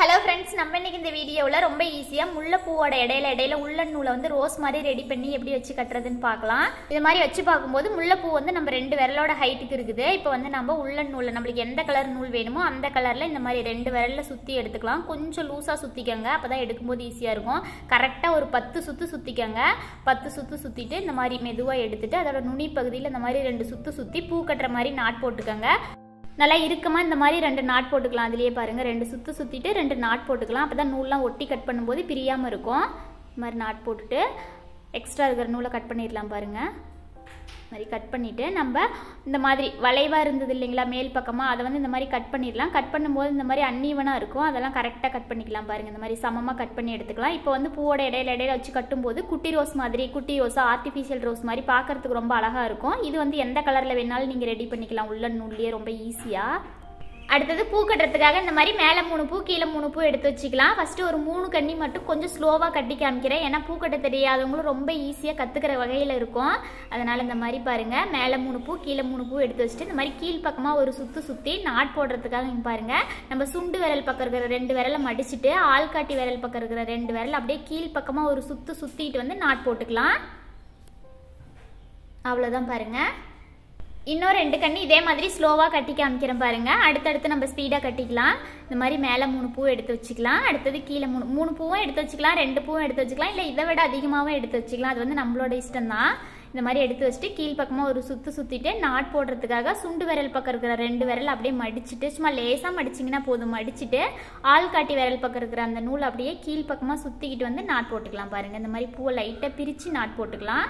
hello friends நம்ம இன்னைக்கு இந்த வீடியோவில் ரொம்ப ஈஸியாக முல்லைப்பூவோட இடையில இடையில உள்ளன் நூலை வந்து ரோஸ் மாதிரி ரெடி பண்ணி எப்படி வச்சு கட்டுறதுன்னு பார்க்கலாம் இது மாதிரி வச்சு பார்க்கும்போது முல்லைப்பூ வந்து நம்ம ரெண்டு விரலோட ஹைட்டுக்கு இருக்குது இப்போ வந்து நம்ம உள்ளன் நூலை நம்மளுக்கு எந்த கலர் நூல் வேணுமோ அந்த கலரில் இந்த மாதிரி ரெண்டு விரலில் சுற்றி எடுத்துக்கலாம் கொஞ்சம் லூஸாக சுற்றிக்கோங்க அப்போ தான் எடுக்கும்போது ஈஸியாக இருக்கும் கரெக்டாக ஒரு பத்து சுற்று சுற்றிக்கோங்க பத்து சுற்று சுற்றிட்டு இந்த மாதிரி மெதுவாக எடுத்துட்டு அதோட நுனி பகுதியில் இந்த மாதிரி ரெண்டு சுற்று சுற்றி பூ கட்டுற மாதிரி நாட் போட்டுக்கோங்க நல்லா இறுக்கமாக இந்த மாதிரி ரெண்டு நாட் போட்டுக்கலாம் அதுலேயே பாருங்கள் ரெண்டு சுற்று சுற்றிட்டு ரெண்டு நாட் போட்டுக்கலாம் அப்போ தான் நூல்லாம் ஒட்டி கட் பண்ணும்போது பிரியாமல் இருக்கும் இந்த மாதிரி நாட் போட்டுட்டு எக்ஸ்ட்ரா இருக்கிற நூலை கட் பண்ணிடலாம் பாருங்கள் இந்த மாதிரி கட் பண்ணிவிட்டு நம்ம இந்த மாதிரி வளைவாக இருந்தது இல்லைங்களா மேல் பக்கமாக அதை வந்து இந்த மாதிரி கட் பண்ணிடலாம் கட் பண்ணும்போது இந்த மாதிரி அன்னீவனாக இருக்கும் அதெல்லாம் கரெக்டாக கட் பண்ணிக்கலாம் பாருங்கள் இந்த மாதிரி சமமாக கட் பண்ணி எடுத்துக்கலாம் இப்போ வந்து பூவோட இடையில இடையில வச்சு கட்டும்போது குட்டி ரோஸ் மாதிரி குட்டி ரோஸா ஆர்டிஃபிஷியல் ரோஸ் மாதிரி பார்க்கறதுக்கு ரொம்ப அழகாக இருக்கும் இது வந்து எந்த கலரில் வேணாலும் நீங்கள் ரெடி பண்ணிக்கலாம் உள்ள நூல்லையே ரொம்ப ஈஸியாக அடுத்தது பூ கட்டுறதுக்காக இந்த மாதிரி மேலே மூணு பூ கீழே மூணு பூ எடுத்து வச்சுக்கலாம் ஃபஸ்ட்டு ஒரு மூணு கண்ணி மட்டும் கொஞ்சம் ஸ்லோவாக கட்டி காமிக்கிறேன் ஏன்னா பூ கட்ட தெரியாதவங்களும் ரொம்ப ஈஸியாக கற்றுக்கிற வகையில் இருக்கும் அதனால் இந்த மாதிரி பாருங்கள் மேலே மூணு பூ கீழே மூணு பூ எடுத்து வச்சுட்டு இந்த மாதிரி கீழ் பக்கமாக ஒரு சுற்று சுற்றி நாட் போடுறதுக்காக இங்கே பாருங்கள் நம்ம சுண்டு விரல் பக்கம் இருக்கிற ரெண்டு விரலை மடிச்சுட்டு ஆள்காட்டி விரல் பக்கம் இருக்கிற ரெண்டு விரல் அப்படியே கீழ் பக்கமாக ஒரு சுற்று சுற்றிட்டு வந்து நாட் போட்டுக்கலாம் அவ்வளோதான் பாருங்கள் இன்னும் ரெண்டு கண்ணி இதே மாதிரி ஸ்லோவாக கட்டி காமிக்கிறேன் பாருங்க அடுத்தடுத்து நம்ம ஸ்பீடாக கட்டிக்கலாம் இந்த மாதிரி மேலே மூணு பூ எடுத்து வச்சுக்கலாம் அடுத்தது கீழே மூணு மூணு பூவும் எடுத்து வச்சுக்கலாம் ரெண்டு பூவும் எடுத்து வச்சுக்கலாம் இல்லை இதை விட அதிகமாகவும் எடுத்து வச்சுக்கலாம் அது வந்து நம்மளோட இஷ்டம் தான் இந்த மாதிரி எடுத்து வச்சுட்டு கீழ் பக்கமாக ஒரு சுற்று சுற்றிட்டு நாட் போடுறதுக்காக சுண்டு விரல் பக்கம் இருக்கிற ரெண்டு விரல் அப்படியே மடிச்சுட்டு சும்மா லேசாக மடிச்சிங்கன்னா போதும் மடிச்சுட்டு ஆள்காட்டி விரல் பக்கம் இருக்கிற அந்த நூல் அப்படியே கீழ் பக்கமாக சுற்றிக்கிட்டு வந்து நாட் போட்டுக்கலாம் பாருங்கள் இந்த மாதிரி பூவை லைட்டாக பிரித்து நாட் போட்டுக்கலாம்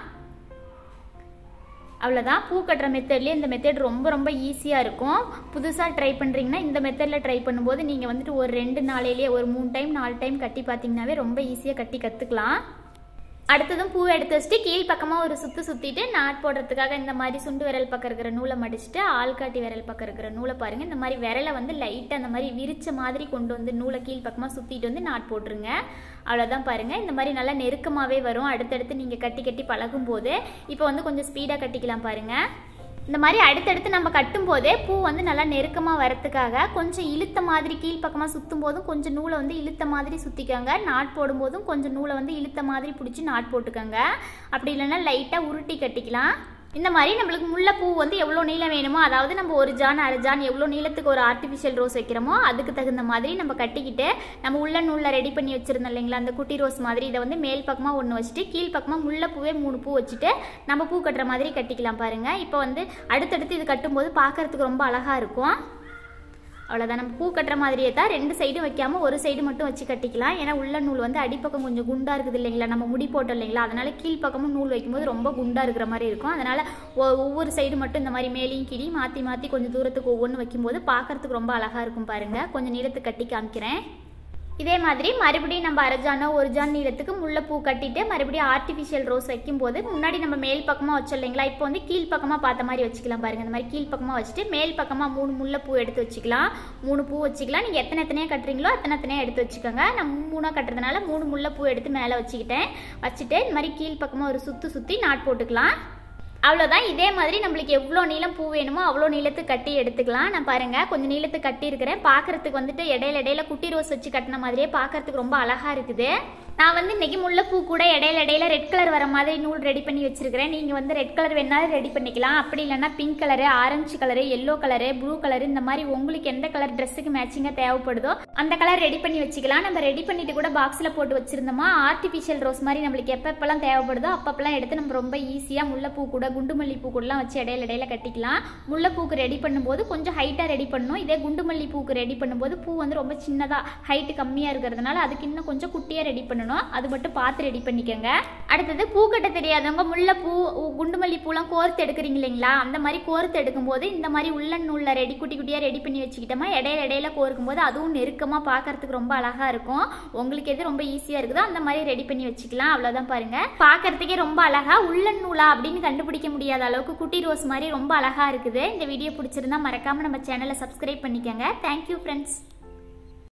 அவ்வளோதான் பூ கட்டுற மெத்தட்லேயே இந்த மெத்தட் ரொம்ப ரொம்ப ஈஸியாக இருக்கும் புதுசாக ட்ரை பண்ணுறீங்கன்னா இந்த மெத்தடில் ட்ரை பண்ணும்போது நீங்கள் வந்துட்டு ஒரு ரெண்டு நாளையிலேயே ஒரு மூணு டைம் நாலு டைம் கட்டி பார்த்தீங்கன்னாவே ரொம்ப ஈஸியாக கட்டி கற்றுக்கலாம் அடுத்ததும் பூ எடுத்து வச்சுட்டு கீழ் பக்கமாக ஒரு சுற்று சுற்றிட்டு நாட் போடுறதுக்காக இந்த மாதிரி சுண்டு விரல் பக்கம் இருக்கிற நூலை மடிச்சுட்டு ஆள்காட்டி விரல் பக்கம் இருக்கிற நூலை பாருங்கள் இந்த மாதிரி விரலை வந்து லைட்டாக அந்த மாதிரி விரிச்ச மாதிரி கொண்டு வந்து நூலை கீழ் பக்கமாக சுற்றிட்டு வந்து நாட் போட்டுருங்க அவ்வளோதான் பாருங்கள் இந்த மாதிரி நல்லா நெருக்கமாகவே வரும் அடுத்தடுத்து நீங்கள் கட்டி கட்டி பழகும் போது இப்போ வந்து கொஞ்சம் ஸ்பீடாக கட்டிக்கலாம் பாருங்கள் இந்த மாதிரி அடுத்தடுத்து நம்ம கட்டும் போதே பூ வந்து நல்லா நெருக்கமாக வரத்துக்காக கொஞ்சம் இழுத்த மாதிரி கீழ்ப்பக்கமாக சுற்றும் போதும் கொஞ்சம் நூலை வந்து இழுத்த மாதிரி சுற்றிக்கோங்க நாட் போடும்போதும் கொஞ்சம் நூலை வந்து இழுத்த மாதிரி பிடிச்சி நாட் போட்டுக்கோங்க அப்படி இல்லைன்னா லைட்டாக உருட்டி கட்டிக்கலாம் இந்த மாதிரி நம்மளுக்கு முல்லைப்பூ வந்து எவ்வளோ நீளம் வேணுமோ அதாவது நம்ம ஒரு ஜான் அரை ஜான் எவ்வளோ நீளத்துக்கு ஒரு ஆர்டிஃபிஷியல் ரோஸ் வைக்கிறோமோ அதுக்கு தகுந்த மாதிரி நம்ம கட்டிக்கிட்டு நம்ம உள்ள நூலில் ரெடி பண்ணி வச்சுருந்தோம் இல்லைங்களா அந்த குட்டி ரோஸ் மாதிரி இதை வந்து மேல் பக்கமாக ஒன்று வச்சுட்டு கீழ் பக்கமாக முல்லைப்பூவே மூணு பூ வச்சுட்டு நம்ம பூ கட்டுற மாதிரி கட்டிக்கலாம் பாருங்கள் இப்போ வந்து அடுத்தடுத்து இது கட்டும்போது பார்க்குறதுக்கு ரொம்ப அழகாக இருக்கும் அவ்வளோதான் நம்ம பூ கட்டுற மாதிரியே தான் ரெண்டு சைடும் வைக்காமல் ஒரு சைடு மட்டும் வச்சு கட்டிக்கலாம் ஏன்னா உள்ள நூல் வந்து அடிப்பக்கம் கொஞ்சம் குண்டாக இருக்குது இல்லைங்களா நம்ம முடி போட்டோம் இல்லைங்களா அதனால கீழ்ப்பக்கமும் நூல் வைக்கும்போது ரொம்ப குண்டாக இருக்கிற மாதிரி இருக்கும் அதனால் ஒவ்வொரு சைடு மட்டும் இந்த மாதிரி மேலேயும் கீழே மாற்றி மாற்றி கொஞ்சம் தூரத்துக்கு ஒவ்வொன்று வைக்கும்போது பார்க்குறதுக்கு ரொம்ப அழகாக இருக்கும் பாருங்கள் கொஞ்சம் நீளத்துக்கு கட்டி காமிக்கிறேன் இதே மாதிரி மறுபடியும் நம்ம அரஜானோ ஒரு ஜான் நீளத்துக்கு முல்லைப்பூ கட்டிட்டு மறுபடியும் ஆர்டிஃபிஷியல் ரோஸ் வைக்கும்போது முன்னாடி நம்ம மேல் பக்கமாக வச்சோம் இல்லைங்களா இப்போ வந்து கீழ் பக்கமாக பார்த்த மாதிரி வச்சுக்கலாம் பாருங்கள் இந்த மாதிரி கீழ் பக்கமாக வச்சுட்டு மேல் பக்கமாக மூணு முல்லைப்பூ எடுத்து வச்சுக்கலாம் மூணு பூ வச்சுக்கலாம் நீங்கள் எத்தனை எத்தனையாக கட்டுறீங்களோ அத்தனை எத்தனையாக எடுத்து வச்சுக்கோங்க நான் மூணாக கட்டுறதுனால மூணு முல்லைப்பூ எடுத்து மேலே வச்சுக்கிட்டேன் வச்சுட்டு இந்த மாதிரி கீழ் பக்கமாக ஒரு சுற்றி சுற்றி நாட் போட்டுக்கலாம் அவ்வளோதான் இதே மாதிரி நம்மளுக்கு எவ்வளோ நீளம் பூ வேணுமோ அவ்வளோ நீளத்துக்கு கட்டி எடுத்துக்கலாம் நான் பாருங்கள் கொஞ்சம் நீளத்துக்கு கட்டி இருக்கிறேன் பார்க்குறதுக்கு வந்துட்டு இடையில இடையில குட்டி ரோஸ் வச்சு கட்டின மாதிரியே பார்க்குறதுக்கு ரொம்ப அழகாக இருக்குது நான் வந்து இன்றைக்கி முல்லைப்பூ கூட இடையில இடையில ரெட் கலர் வர மாதிரி நூல் ரெடி பண்ணி வச்சுருக்கிறேன் நீங்கள் வந்து ரெட் கலர் வேணாலும் ரெடி பண்ணிக்கலாம் அப்படி இல்லைன்னா pink colour orange colour yellow colour blue colour இந்த மாதிரி உங்களுக்கு எந்த கலர் ட்ரெஸ்ஸுக்கு மேட்சிங்காக தேவைப்படுதோ அந்த கலர் ரெடி பண்ணி வச்சுக்கலாம் நம்ம ரெடி பண்ணிட்டு கூட பாக்ஸில் போட்டு வச்சுருந்தோமா ஆர்டிஃபிஷியல் ரோஸ் மாதிரி நம்மளுக்கு எப்பப்பெல்லாம் தேவைப்படுதோ அப்பப்பெல்லாம் எடுத்து நம்ம ரொம்ப ஈஸியாக முல்லைப்பூ கூட குண்டு மல்லிப்பூ கூடலாம் வச்சு இடையில இடையில கட்டிக்கலாம் முல்லைப்பூக்கு ரெடி பண்ணும்போது கொஞ்சம் ஹைட்டாக ரெடி பண்ணணும் இதே குண்டு மல்லிப்பூக்கு ரெடி பண்ணும்போது பூ வந்து ரொம்ப சின்னதாக ஹைட்டு கம்மியாக இருக்கிறதுனால அதுக்கு இன்னும் கொஞ்சம் குட்டியாக ரெடி பண்ணணும் அது மட்டும் பார்த்து ரெடி பண்ணிக்கோங்க அடுத்தது பூ கட்ட தெரியாதவங்க முல்லைப்பூ குண்டுமல்லி பூலாம் கோர்த்து எடுக்கிறீங்க இல்லைங்களா அந்த மாதிரி கோர்த்து எடுக்கும்போது இந்த மாதிரி உள்ள நூலில் ரெடி குட்டி குட்டியாக ரெடி பண்ணி வச்சுக்கிட்டோமா இடையில இடையில கோர்க்கும் போது அதுவும் நெருக்கமாக பார்க்கறதுக்கு ரொம்ப அழகாக இருக்கும் உங்களுக்கு எது ரொம்ப ஈஸியாக இருக்குதோ அந்த மாதிரி ரெடி பண்ணி வச்சுக்கலாம் அவ்வளோதான் பாருங்கள் பார்க்கறதுக்கே ரொம்ப அழகாக உள்ள நூலா அப்படின்னு கண்டுபிடிக்க முடியாத அளவுக்கு குட்டி ரோஸ் மாதிரி ரொம்ப அழகாக இருக்குது இந்த வீடியோ பிடிச்சிருந்தா மறக்காமல் நம்ம சேனலை சப்ஸ்கிரைப் பண்ணிக்கோங்க தேங்க்யூ ஃப்ரெண்ட்ஸ்